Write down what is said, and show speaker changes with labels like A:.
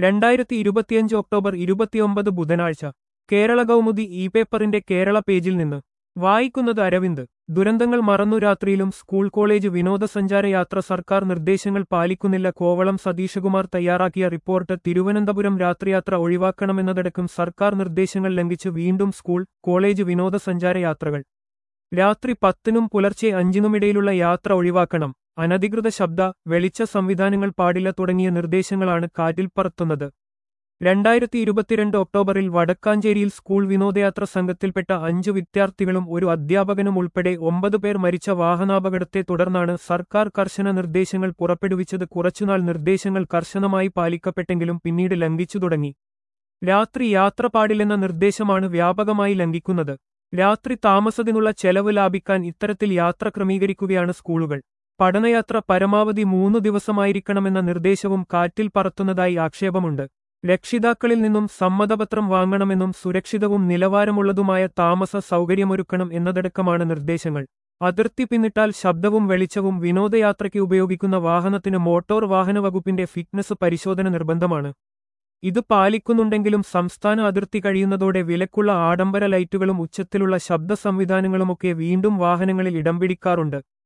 A: രണ്ടായിരത്തി ഇരുപത്തിയഞ്ച് ഒക്ടോബർ ഇരുപത്തിയൊമ്പത് ബുധനാഴ്ച കേരള കൗമുദി ഇ പേപ്പറിന്റെ കേരള പേജിൽ നിന്ന് വായിക്കുന്നത് അരവിന്ദ് ദുരന്തങ്ങൾ മറന്നു രാത്രിയിലും സ്കൂൾ കോളേജ് വിനോദസഞ്ചാര യാത്ര സർക്കാർ നിർദ്ദേശങ്ങൾ പാലിക്കുന്നില്ല കോവളം സതീശകുമാർ തയ്യാറാക്കിയ റിപ്പോർട്ട് തിരുവനന്തപുരം രാത്രിയാത്ര ഒഴിവാക്കണമെന്നതടക്കം സർക്കാർ നിർദ്ദേശങ്ങൾ ലംഘിച്ച് വീണ്ടും സ്കൂൾ കോളേജ് വിനോദസഞ്ചാര യാത്രകൾ രാത്രി പത്തിനും പുലർച്ചെ അഞ്ചിനുമിടയിലുള്ള യാത്ര ഒഴിവാക്കണം അനധികൃത ശബ്ദ വെളിച്ച സംവിധാനങ്ങൾ പാടില്ല തുടങ്ങിയ നിർദ്ദേശങ്ങളാണ് കാറ്റിൽ പറത്തുന്നത് രണ്ടായിരത്തി ഇരുപത്തിരണ്ട് ഒക്ടോബറിൽ വടക്കാഞ്ചേരിയിൽ സ്കൂൾ വിനോദയാത്ര സംഘത്തിൽപ്പെട്ട അഞ്ചു വിദ്യാർത്ഥികളും ഒരു അധ്യാപകനും ഉൾപ്പെടെ ഒമ്പത് പേർ മരിച്ച വാഹനാപകടത്തെ തുടർന്നാണ് സർക്കാർ കർശന നിർദ്ദേശങ്ങൾ പുറപ്പെടുവിച്ചത് കുറച്ചുനാൾ നിർദ്ദേശങ്ങൾ കർശനമായി പാലിക്കപ്പെട്ടെങ്കിലും പിന്നീട് ലംഘിച്ചു തുടങ്ങി രാത്രി യാത്ര പാടില്ലെന്ന നിർദ്ദേശമാണ് വ്യാപകമായി ലംഘിക്കുന്നത് രാത്രി താമസത്തിനുള്ള ചെലവ് ലാഭിക്കാൻ ഇത്തരത്തിൽ യാത്ര ക്രമീകരിക്കുകയാണ് സ്കൂളുകൾ പഠനയാത്ര പരമാവധി മൂന്നു ദിവസമായിരിക്കണമെന്ന നിർദ്ദേശവും കാറ്റിൽ പറത്തുന്നതായി ആക്ഷേപമുണ്ട് രക്ഷിതാക്കളിൽ നിന്നും സമ്മതപത്രം വാങ്ങണമെന്നും സുരക്ഷിതവും നിലവാരമുള്ളതുമായ താമസ സൗകര്യമൊരുക്കണം എന്നതടക്കമാണ് നിർദ്ദേശങ്ങൾ അതിർത്തി പിന്നിട്ടാൽ ശബ്ദവും വെളിച്ചവും വിനോദയാത്രയ്ക്ക് ഉപയോഗിക്കുന്ന വാഹനത്തിന് മോട്ടോർ വാഹന വകുപ്പിന്റെ ഫിറ്റ്നസ് പരിശോധന നിർബന്ധമാണ് ഇത് പാലിക്കുന്നുണ്ടെങ്കിലും സംസ്ഥാന അതിർത്തി കഴിയുന്നതോടെ വിലക്കുള്ള ആഡംബര ലൈറ്റുകളും ഉച്ചത്തിലുള്ള ശബ്ദ സംവിധാനങ്ങളുമൊക്കെ വീണ്ടും വാഹനങ്ങളിൽ ഇടം പിടിക്കാറുണ്ട്